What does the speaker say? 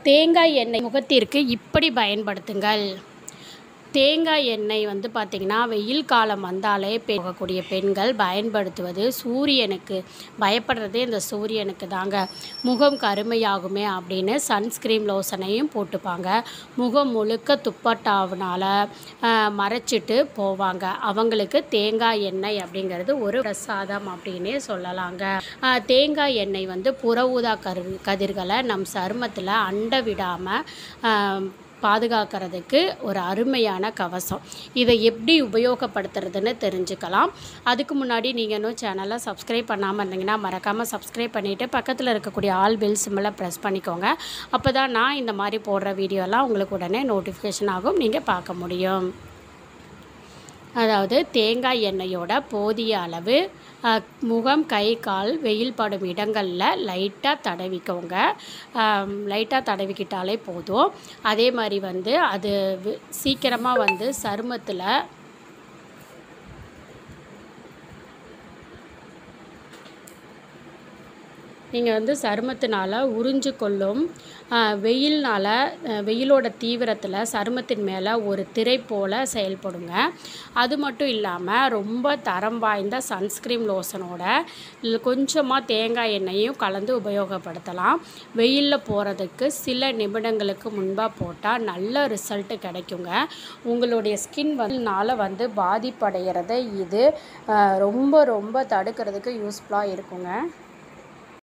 தேங்காய் எண்ணெய் முகத்திற்கு இப்படி பயன்படுத்துங்கள் தேங்காய் எண்ணெய் வந்து பார்த்திங்கன்னா வெயில் காலம் வந்தாலே போகக்கூடிய பெண்கள் பயன்படுத்துவது சூரியனுக்கு பயப்படுறதே இந்த சூரியனுக்கு தாங்க முகம் கருமையாகுமே அப்படின்னு சன்ஸ்க்ரீம் லோஷனையும் போட்டுப்பாங்க முகம் முழுக்க துப்பட்டாவினால் மறைச்சிட்டு போவாங்க அவங்களுக்கு தேங்காய் எண்ணெய் அப்படிங்கிறது ஒரு பிரசாதம் அப்படின்னே சொல்லலாங்க ஆஹ் தேங்காய் எண்ணெய் வந்து புற ஊதா கரு கதிர்களை நம் சருமத்தில் அண்ட விடாமல் பாதுகாக்கிறதுக்கு ஒரு அருமையான கவசம் இதை எப்படி உபயோகப்படுத்துறதுன்னு தெரிஞ்சுக்கலாம் அதுக்கு முன்னாடி நீங்கள் இன்னும் சேனலை சப்ஸ்கிரைப் பண்ணாமல் இருந்தீங்கன்னா மறக்காமல் சப்ஸ்கிரைப் பண்ணிவிட்டு பக்கத்தில் இருக்கக்கூடிய ஆல் பெல் சிம்மில் ப்ரெஸ் பண்ணிக்கோங்க அப்போ தான் நான் இந்த மாதிரி போடுற வீடியோலாம் உங்களுக்கு உடனே நோட்டிஃபிகேஷன் ஆகும் நீங்கள் பார்க்க முடியும் அதாவது தேங்காய் எண்ணெயோட போதிய அளவு அஹ், முகம் கை கால் வெயில் படும் இடங்களில் லைட்டாக தடவிக்கோங்க லைட்டாக தடவிக்கிட்டாலே போதும் அதே மாதிரி வந்து அது சீக்கிரமாக வந்து சருமத்தில் நீங்கள் வந்து சருமத்தினால் உறிஞ்சு கொள்ளும் ஆஹ், வெயில்னால அஹ், வெயிலோட தீவிரத்தில் சருமத்தின் மேலே ஒரு திரை போல் செயல்படுங்க அது மட்டும் இல்லாமல் ரொம்ப தரம் வாய்ந்த சன்ஸ்க்ரீம் லோஷனோட கொஞ்சமாக தேங்காய் எண்ணெயும் கலந்து உபயோகப்படுத்தலாம் வெயிலில் போகிறதுக்கு சில நிமிடங்களுக்கு முன்பாக போட்டால் நல்ல ரிசல்ட்டு கிடைக்குங்க உங்களுடைய ஸ்கின் வந்துனால வந்து பாதிப்படைகிறத இது ஆஹ், ரொம்ப ரொம்ப தடுக்கிறதுக்கு யூஸ்ஃபுல்லாக இருக்குங்க